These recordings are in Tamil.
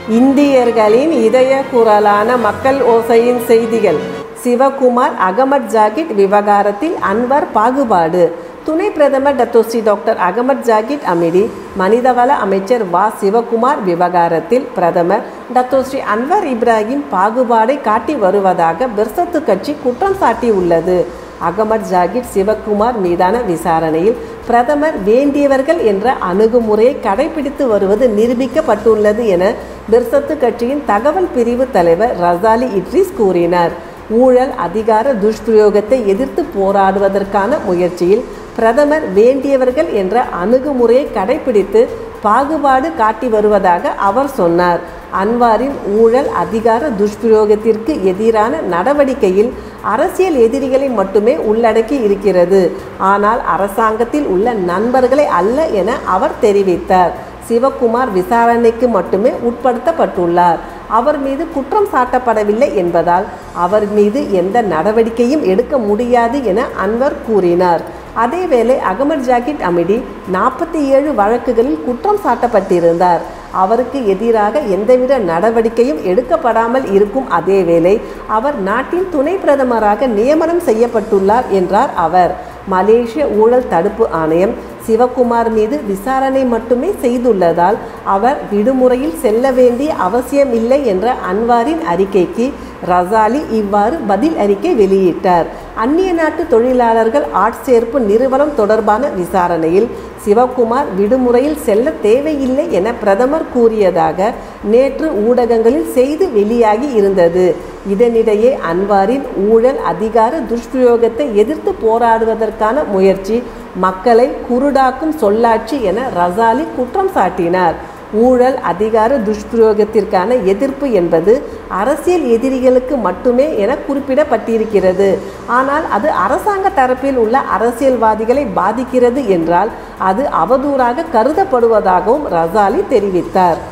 இந்தியர்களின் இதய குரலான மக்கள் ஓசையின் செய்திகள் சிவகுமார் அகமட் ஜாகிட் விவகாரத்தில் அன்வர் பாகுபாடு துணை பிரதமர் Datuk Seri doctor Ahmad Zahid Hamidi மனிதவள அமைச்சர் வா சிவகுமார் விவகாரத்தில் பிரதமர் டத்தோஸ்ரீ அன்வர் இப்ராஹிம் பாகுபாடை காட்டி வருவதாக பிர்சத்து கட்சி குற்றம் சாட்டியுள்ளது அகமட் ஜாகிர் சிவகுமார் மீதான விசாரணையில் பிரதமர் வேண்டியவர்கள் என்ற அணுகுமுறையை கடைபிடித்து வருவது நிரூபிக்கப்பட்டுள்ளது என பிர்சத்து கட்சியின் தகவல் பிரிவு தலைவர் ரசாலி இட்ரிஸ் கூறினார் ஊழல் அதிகார துஷ்பிரயோகத்தை எதிர்த்து போராடுவதற்கான முயற்சியில் பிரதமர் வேண்டியவர்கள் என்ற அணுகுமுறையை கடைபிடித்து பாகுபாடு காட்டி வருவதாக அவர் சொன்னார் அன்வாரின் ஊழல் அதிகார துஷ்பிரயோகத்திற்கு எதிரான நடவடிக்கையில் அரசியல் எதிரிகளை மட்டுமே உள்ளடக்கி இருக்கிறது ஆனால் அரசாங்கத்தில் உள்ள நண்பர்களை அல்ல என அவர் தெரிவித்தார் சிவகுமார் விசாரணைக்கு மட்டுமே உட்படுத்தப்பட்டுள்ளார் அவர் மீது குற்றம் சாட்டப்படவில்லை என்பதால் அவர் மீது எந்த நடவடிக்கையும் எடுக்க முடியாது என அன்வர் கூறினார் அதேவேளை அகமது ஜாகிட் அமிடி நாற்பத்தி ஏழு வழக்குகளில் குற்றம் சாட்டப்பட்டிருந்தார் அவருக்கு எதிராக எந்தவித நடவடிக்கையும் எடுக்கப்படாமல் இருக்கும் அதேவேளை அவர் நாட்டின் துணை பிரதமராக நியமனம் செய்யப்பட்டுள்ளார் என்றார் அவர் மலேசிய ஊழல் தடுப்பு ஆணையம் சிவகுமார் மீது விசாரணை மட்டுமே செய்துள்ளதால் அவர் விடுமுறையில் செல்ல வேண்டிய அவசியம் இல்லை என்ற அன்வாரின் அறிக்கைக்கு ரசாலி இவ்வாறு பதில் அறிக்கை வெளியிட்டார் அந்நிய நாட்டு தொழிலாளர்கள் ஆட்சேர்ப்பு நிறுவனம் தொடர்பான விசாரணையில் சிவகுமார் விடுமுறையில் செல்ல தேவையில்லை என பிரதமர் கூறியதாக நேற்று ஊடகங்களில் செய்தி வெளியாகி இருந்தது இதனிடையே அன்வாரின் ஊழல் அதிகார துஷ்பிரயோகத்தை எதிர்த்து போராடுவதற்கான முயற்சி மக்களை குருடாக்கும் சொல்லாட்சி என ரசாலி குற்றம் சாட்டினார் ஊழல் அதிகார துஷ்பிரயோகத்திற்கான எதிர்ப்பு என்பது அரசியல் எதிரிகளுக்கு மட்டுமே என குறிப்பிடப்பட்டிருக்கிறது ஆனால் அது அரசாங்க தரப்பில் உள்ள அரசியல்வாதிகளை பாதிக்கிறது என்றால் அது அவதூறாக கருதப்படுவதாகவும் ரசாலி தெரிவித்தார்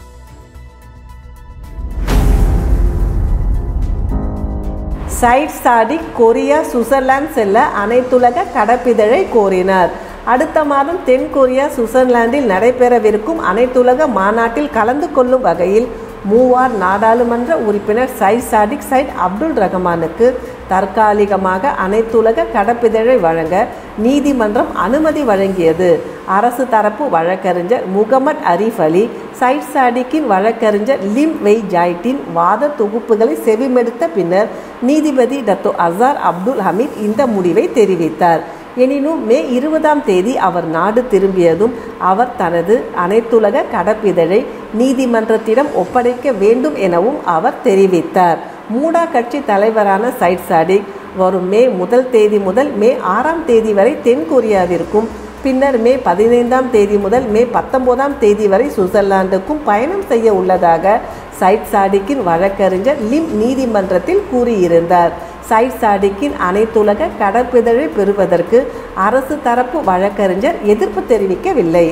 சைட் சாடிக் கொரியா சுவிட்சர்லாந்து செல்ல அனைத்துலக கடப்பிதழை கோரினார் அடுத்த மாதம் தென் கொரியா சுவிட்சர்லாந்தில் நடைபெறவிருக்கும் அனைத்துலக மாநாட்டில் கலந்து கொள்ளும் வகையில் மூவார் நாடாளுமன்ற உறுப்பினர் சைட் சாடிக் சைட் அப்துல் ரஹ்மானுக்கு தற்காலிகமாக அனைத்துலக கடப்பிதழை வழங்க நீதிமன்றம் அனுமதி வழங்கியது அரசு தரப்பு வழக்கறிஞர் முகமது அரீஃப் அலி சைட் சாடிக்கின் வழக்கறிஞர் லிம் வெய் ஜாய்டின் வாத தொகுப்புகளை செவிமெடுத்த பின்னர் நீதிபதி டத்தோ அசார் அப்துல் ஹமீத் இந்த முடிவை தெரிவித்தார் எனினும் மே இருபதாம் தேதி அவர் நாடு திரும்பியதும் அவர் தனது அனைத்துலக கடப்பிதழை நீதிமன்றத்திடம் ஒப்படைக்க வேண்டும் எனவும் அவர் தெரிவித்தார் மூடா கட்சி தலைவரான சைட் சாடிக் வரும் மே முதல் தேதி முதல் மே ஆறாம் தேதி வரை தென் கொரியாவிற்கும் பின்னர் மே பதினைந்தாம் தேதி முதல் மே பத்தொன்பதாம் தேதி வரை சுவிட்சர்லாந்துக்கும் பயணம் செய்ய உள்ளதாக சைட் சாடிக்கின் வழக்கறிஞர் லிம் நீதிமன்றத்தில் கூறியிருந்தார் சைட் சாடிக்கின் அனைத்துலக கடற்பிதழை பெறுவதற்கு அரசு தரப்பு வழக்கறிஞர் எதிர்ப்பு தெரிவிக்கவில்லை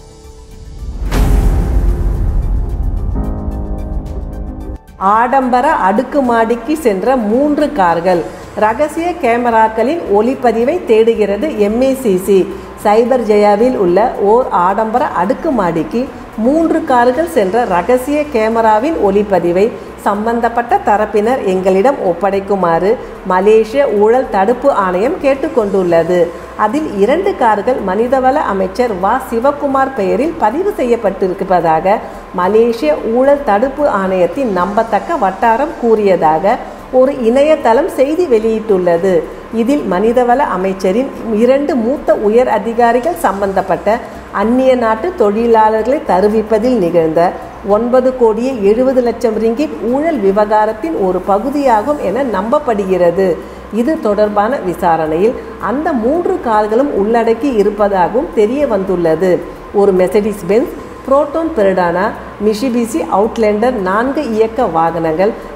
ஆடம்பர அடுக்குமாடிக்கு சென்ற மூன்று கார்கள் ரகசிய கேமராக்களின் ஒளிப்பதிவை தேடுகிறது எம்ஏசிசி சைபர் ஜெயாவில் உள்ள ஓர் ஆடம்பர அடுக்குமாடிக்கு மூன்று கார்கள் சென்ற ரகசிய கேமராவின் ஒளிப்பதிவை சம்பந்தப்பட்ட தரப்பினர் எங்களிடம் ஒப்படைக்குமாறு மலேசிய ஊழல் தடுப்பு ஆணையம் கேட்டுக்கொண்டுள்ளது அதில் இரண்டு கார்கள் மனிதவள அமைச்சர் வா சிவகுமார் பெயரில் பதிவு செய்யப்பட்டிருப்பதாக மலேசிய ஊழல் தடுப்பு ஆணையத்தின் நம்பத்தக்க வட்டாரம் கூறியதாக ஒரு இணையதளம் செய்தி வெளியிட்டுள்ளது இதில் மனிதவள அமைச்சரின் இரண்டு மூத்த உயர் அதிகாரிகள் சம்பந்தப்பட்ட அந்நிய நாட்டு தொழிலாளர்களை தருவிப்பதில் நிகழ்ந்த ஒன்பது கோடியே எழுபது லட்சம் ரிங்கிட் ஊழல் விவகாரத்தின் ஒரு பகுதியாகும் என நம்பப்படுகிறது இது தொடர்பான விசாரணையில் அந்த மூன்று கார்களும் உள்ளடக்கி இருப்பதாகவும் தெரிய வந்துள்ளது ஒரு Mercedes Benz Proton Perdana Mitsubishi Outlander நான்கு இயக்க வாகனங்கள்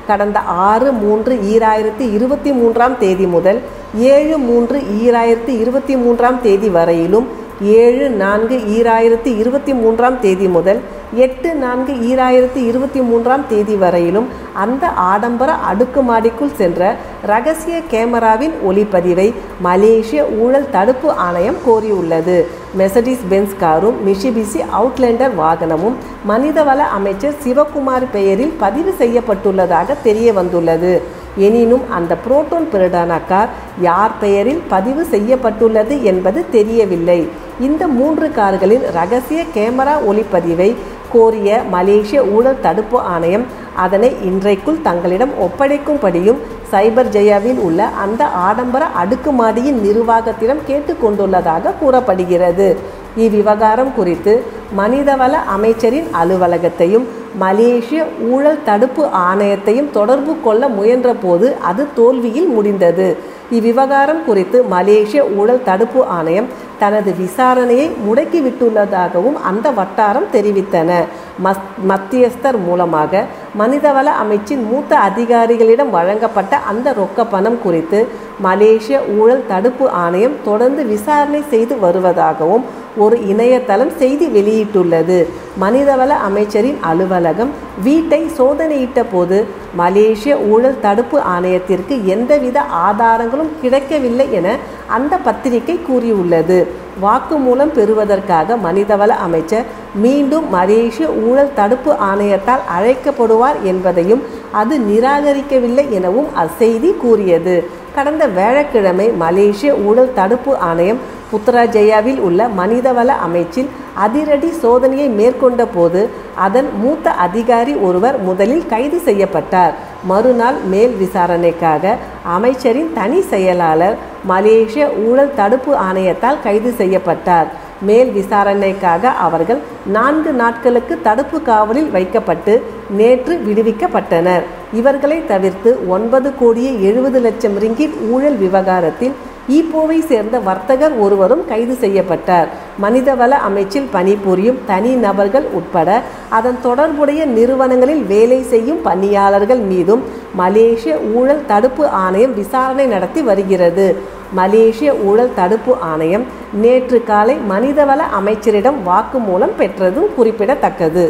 கடந்த ஆறு மூன்று ஈராயிரத்தி இருபத்தி மூன்றாம் தேதி முதல் ஏழு மூன்று ஈராயிரத்தி இருபத்தி மூன்றாம் தேதி வரையிலும் ஏழு நான்கு ஈராயிரத்தி இருபத்தி மூன்றாம் தேதி முதல் எட்டு நான்கு ஈராயிரத்தி இருபத்தி மூன்றாம் தேதி வரையிலும் அந்த ஆடம்பர அடுக்குமாடிக்குள் சென்ற ரகசிய கேமராவின் ஒளிப்பதிவை மலேசிய ஊழல் தடுப்பு ஆணையம் கோரியுள்ளது மெசடிஸ் பென்ஸ் காரும் மிஷிபிசி அவுட்லேண்டர் வாகனமும் மனிதவள அமைச்சர் சிவகுமார் பெயரில் பதிவு செய்யப்பட்டுள்ளதாக தெரிய வந்துள்ளது எனினும் அந்த புரோட்டோன் பிரடானா கார் யார் பெயரில் பதிவு செய்யப்பட்டுள்ளது என்பது தெரியவில்லை இந்த மூன்று கார்களின் ரகசிய கேமரா ஒளிப்பதிவை கோரிய மலேசிய ஊழல் தடுப்பு ஆணையம் அதனை இன்றைக்குள் தங்களிடம் ஒப்படைக்கும்படியும் சைபர் ஜெயாவில் உள்ள அந்த ஆடம்பர அடுக்குமாடியின் நிர்வாகத்திடம் கேட்டுக்கொண்டுள்ளதாக கூறப்படுகிறது இவ்விவகாரம் குறித்து மனிதவள அமைச்சரின் அலுவலகத்தையும் மலேசிய ஊழல் தடுப்பு ஆணையத்தையும் தொடர்பு கொள்ள முயன்றபோது அது தோல்வியில் முடிந்தது இவ்விவகாரம் குறித்து மலேசிய ஊழல் தடுப்பு ஆணையம் தனது விசாரணையை முடக்கிவிட்டுள்ளதாகவும் அந்த வட்டாரம் தெரிவித்தன மஸ் மத்தியஸ்தர் மூலமாக மனிதவள அமைச்சின் மூத்த அதிகாரிகளிடம் வழங்கப்பட்ட அந்த ரொக்க பணம் குறித்து மலேசிய ஊழல் தடுப்பு ஆணையம் தொடர்ந்து விசாரணை செய்து வருவதாகவும் ஒரு இணையதளம் செய்தி வெளியிட்டுள்ளது மனிதவள அமைச்சரின் அலுவலகம் வீட்டை சோதனையிட்ட போது மலேசிய ஊழல் தடுப்பு ஆணையத்திற்கு எந்தவித ஆதாரங்களும் கிடைக்கவில்லை என அந்த பத்திரிகை கூறியுள்ளது வாக்குமூலம் பெறுவதற்காக மனிதவள அமைச்சர் மீண்டும் மலேசிய ஊழல் தடுப்பு ஆணையத்தால் அழைக்கப்படுவார் என்பதையும் அது நிராகரிக்கவில்லை எனவும் அச்செய்தி கூறியது கடந்த வியாழக்கிழமை மலேசிய ஊழல் தடுப்பு ஆணையம் புத்ராஜயாவில் உள்ள மனிதவள அமைச்சில் அதிரடி சோதனையை மேற்கொண்ட போது அதன் மூத்த அதிகாரி ஒருவர் முதலில் கைது செய்யப்பட்டார் மறுநாள் மேல் விசாரணைக்காக அமைச்சரின் தனி செயலாளர் மலேசிய ஊழல் தடுப்பு ஆணையத்தால் கைது செய்யப்பட்டார் மேல் விசாரணைக்காக அவர்கள் நான்கு நாட்களுக்கு தடுப்பு காவலில் வைக்கப்பட்டு நேற்று விடுவிக்கப்பட்டனர் இவர்களை தவிர்த்து ஒன்பது கோடியே எழுபது லட்சம் ரிங்கிட் ஊழல் விவகாரத்தில் ஈப்போவை சேர்ந்த வர்த்தகர் ஒருவரும் கைது செய்யப்பட்டார் மனிதவள அமைச்சில் பணிபுரியும் தனி நபர்கள் உட்பட அதன் தொடர்புடைய நிறுவனங்களில் வேலை செய்யும் பணியாளர்கள் மீதும் மலேசிய ஊழல் தடுப்பு ஆணையம் விசாரணை நடத்தி வருகிறது மலேசிய ஊழல் தடுப்பு ஆணையம் நேற்று காலை மனிதவள அமைச்சரிடம் வாக்குமூலம் பெற்றதும் குறிப்பிடத்தக்கது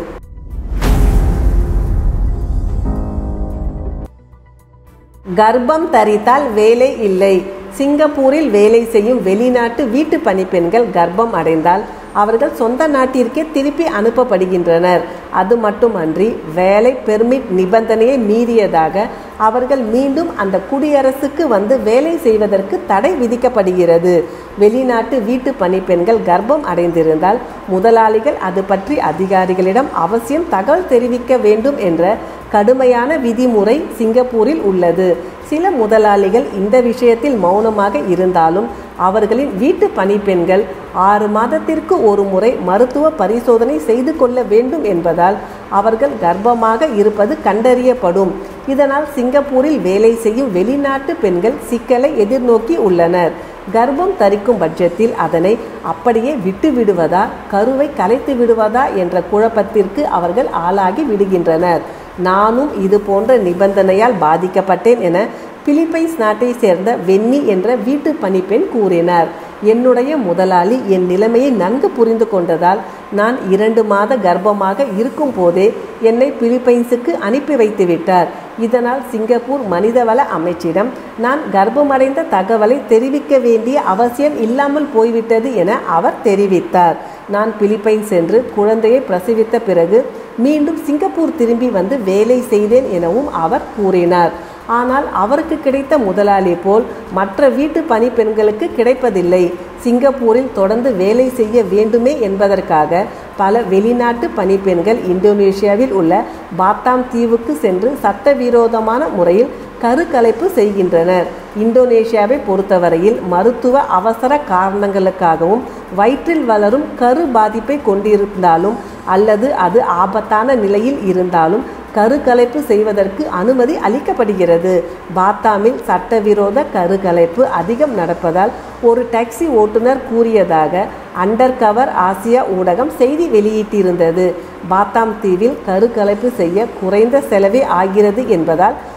கர்ப்பம் தரித்தால் வேலை இல்லை சிங்கப்பூரில் வேலை செய்யும் வெளிநாட்டு வீட்டு பணிப்பெண்கள் கர்ப்பம் அடைந்தால் அவர்கள் சொந்த நாட்டிற்கே திருப்பி அனுப்பப்படுகின்றனர் அது மட்டுமன்றி வேலை பெர்மிட் நிபந்தனையை மீறியதாக அவர்கள் மீண்டும் அந்த குடியரசுக்கு வந்து வேலை செய்வதற்கு தடை விதிக்கப்படுகிறது வெளிநாட்டு வீட்டு பணிப்பெண்கள் கர்ப்பம் அடைந்திருந்தால் முதலாளிகள் அது பற்றி அதிகாரிகளிடம் அவசியம் தகவல் தெரிவிக்க வேண்டும் என்ற கடுமையான விதிமுறை சிங்கப்பூரில் உள்ளது சில முதலாளிகள் இந்த விஷயத்தில் மௌனமாக இருந்தாலும் அவர்களின் வீட்டு பணிப்பெண்கள் ஆறு மாதத்திற்கு ஒரு முறை மருத்துவ பரிசோதனை செய்து கொள்ள வேண்டும் என்பதால் அவர்கள் கர்ப்பமாக இருப்பது கண்டறியப்படும் இதனால் சிங்கப்பூரில் வேலை செய்யும் வெளிநாட்டு பெண்கள் சிக்கலை எதிர்நோக்கி உள்ளனர் கர்ப்பம் தரிக்கும் பட்சத்தில் அதனை அப்படியே விட்டு விடுவதா கருவை கலைத்து விடுவதா என்ற குழப்பத்திற்கு அவர்கள் ஆளாகி விடுகின்றனர் நானும் இது போன்ற நிபந்தனையால் பாதிக்கப்பட்டேன் என பிலிப்பைன்ஸ் நாட்டை சேர்ந்த வென்னி என்ற வீட்டு பணிப்பெண் கூறினார் என்னுடைய முதலாளி என் நிலைமையை நன்கு புரிந்து கொண்டதால் நான் இரண்டு மாத கர்ப்பமாக இருக்கும் போதே என்னை பிலிப்பைன்ஸுக்கு அனுப்பி வைத்து விட்டார் இதனால் சிங்கப்பூர் மனிதவள அமைச்சிடம் நான் கர்ப்பமடைந்த தகவலை தெரிவிக்க வேண்டிய அவசியம் இல்லாமல் போய்விட்டது என அவர் தெரிவித்தார் நான் பிலிப்பைன்ஸ் சென்று குழந்தையை பிரசவித்த பிறகு மீண்டும் சிங்கப்பூர் திரும்பி வந்து வேலை செய்தேன் எனவும் அவர் கூறினார் ஆனால் அவருக்கு கிடைத்த முதலாளி போல் மற்ற வீட்டு பணிப்பெண்களுக்கு கிடைப்பதில்லை சிங்கப்பூரில் தொடர்ந்து வேலை செய்ய வேண்டுமே என்பதற்காக பல வெளிநாட்டு பணிப்பெண்கள் இந்தோனேஷியாவில் உள்ள பாத்தாம் தீவுக்கு சென்று சட்டவிரோதமான முறையில் கருக்கலைப்பு செய்கின்றனர் இந்தோனேஷியாவை பொறுத்தவரையில் மருத்துவ அவசர காரணங்களுக்காகவும் வயிற்றில் வளரும் கரு பாதிப்பை கொண்டிருந்தாலும் அல்லது அது ஆபத்தான நிலையில் இருந்தாலும் கருக்கலைப்பு செய்வதற்கு அனுமதி அளிக்கப்படுகிறது பாத்தாமில் சட்டவிரோத கருக்கலைப்பு அதிகம் நடப்பதால் ஒரு டாக்ஸி ஓட்டுநர் கூறியதாக அண்டர் கவர் ஆசியா ஊடகம் செய்தி வெளியிட்டிருந்தது பாத்தாம் தீவில் கருக்கலைப்பு செய்ய குறைந்த செலவே ஆகிறது என்பதால்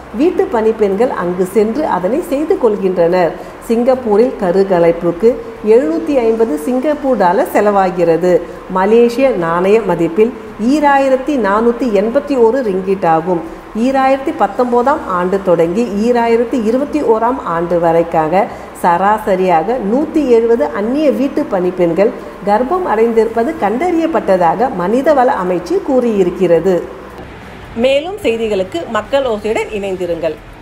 வீட்டு பணிப்பெண்கள் அங்கு சென்று அதனை செய்து கொள்கின்றனர் சிங்கப்பூரில் கருகலைப்புக்கு எழுநூற்றி ஐம்பது சிங்கப்பூர் டாலர் செலவாகிறது மலேசிய நாணய மதிப்பில் ஈராயிரத்தி நானூற்றி எண்பத்தி ஒரு ரிங்கிட் ஆகும் ஈராயிரத்தி பத்தொம்போதாம் ஆண்டு தொடங்கி ஈராயிரத்தி இருபத்தி ஓராம் ஆண்டு வரைக்காக சராசரியாக நூற்றி எழுபது அந்நிய வீட்டு பணிப்பெண்கள் கர்ப்பம் அடைந்திருப்பது கண்டறியப்பட்டதாக மனிதவள அமைச்சு கூறியிருக்கிறது மேலும் செய்திகளுக்கு மக்கள் ஓசையுடன் இணைந்திருங்கள்